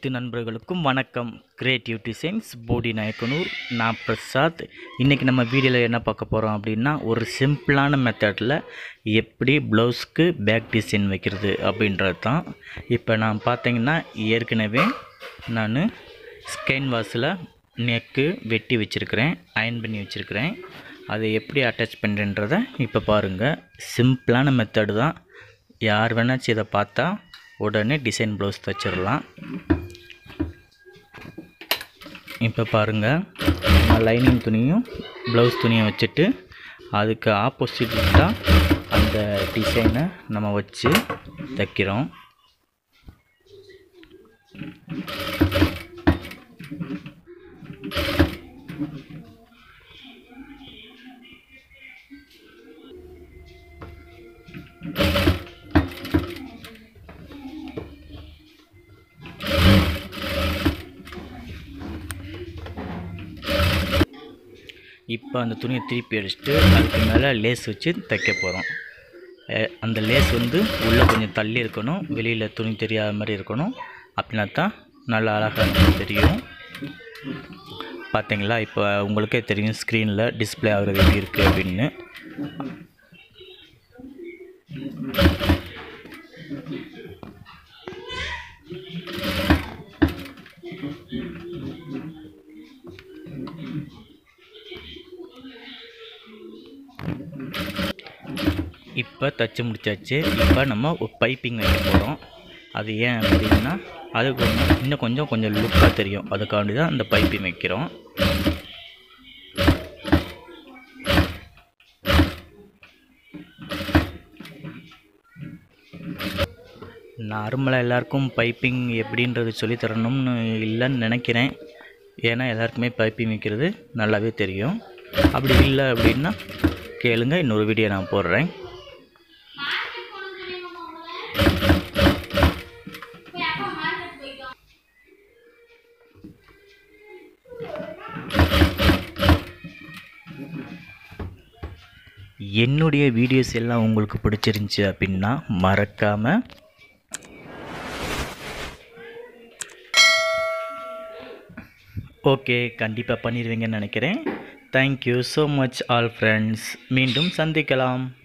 அனைத்து நண்பர்களுக்கும் வணக்கம் கிரியேட்டிவ் டிசைன்ஸ் போடி நாயக்கனூர் நான் பிரசாத் இன்றைக்கி நம்ம வீடியோவில் என்ன பார்க்க போகிறோம் அப்படின்னா ஒரு சிம்பிளான மெத்தடில் எப்படி ப்ளவுஸ்க்கு பேக் டிசைன் வைக்கிறது அப்படின்றது தான் இப்போ நான் பார்த்தீங்கன்னா ஏற்கனவே நான் ஸ்கெயின் வாஸில் நெக்கு வெட்டி வச்சுருக்கிறேன் அயன் பண்ணி வச்சுருக்கிறேன் அதை எப்படி அட்டாச் பண்ணுறன்றதை இப்போ பாருங்கள் சிம்பிளான மெத்தடு தான் யார் வேணாச்சும் இதை பார்த்தா உடனே டிசைன் ப்ளவுஸ் தைச்சிடலாம் இப்போ பாருங்கள் நான் லைனிங் துணியும் ப்ளவுஸ் துணியும் வச்சுட்டு அதுக்கு ஆப்போசிட்டாக அந்த டிசைனை நம்ம வச்சு தைக்கிறோம் இப்போ அந்த துணியை திருப்பி அடிச்சுட்டு அதுக்கு மேலே லேஸ் வச்சு தைக்க போகிறோம் அந்த லேஸ் வந்து உள்ளே கொஞ்சம் தள்ளி இருக்கணும் வெளியில் துணி தெரியாத மாதிரி இருக்கணும் அப்படின்னா தான் நல்லா அழகாக தெரியும் பார்த்தீங்களா இப்போ உங்களுக்கே தெரியும் ஸ்க்ரீனில் டிஸ்பிளே ஆகுறது எப்படி இருக்குது அப்படின்னு இப்போ தச்சு முடிச்சாச்சு இப்போ நம்ம ஒரு பைப்பிங் வைக்க போகிறோம் அது ஏன் அப்படின்னா அது கொஞ்சம் இன்னும் கொஞ்சம் கொஞ்சம் லுக்காக தெரியும் அதுக்காண்டி தான் அந்த பைப்பிங் வைக்கிறோம் நார்மலாக எல்லாருக்கும் பைப்பிங் எப்படின்றது சொல்லி தரணும்னு இல்லைன்னு நினைக்கிறேன் ஏன்னா எல்லாருக்குமே பைப்பிங் வைக்கிறது நல்லாவே தெரியும் அப்படி இல்லை அப்படின்னா கேளுங்க இன்னொரு வீடியோ நான் போடுறேன் என்னுடைய வீடியோஸ் எல்லாம் உங்களுக்கு பிடிச்சிருந்துச்சி அப்படின்னா மறக்காமல் ஓகே கண்டிப்பாக பண்ணிடுவீங்கன்னு நினைக்கிறேன் thank you so much all friends மீண்டும் சந்திக்கலாம்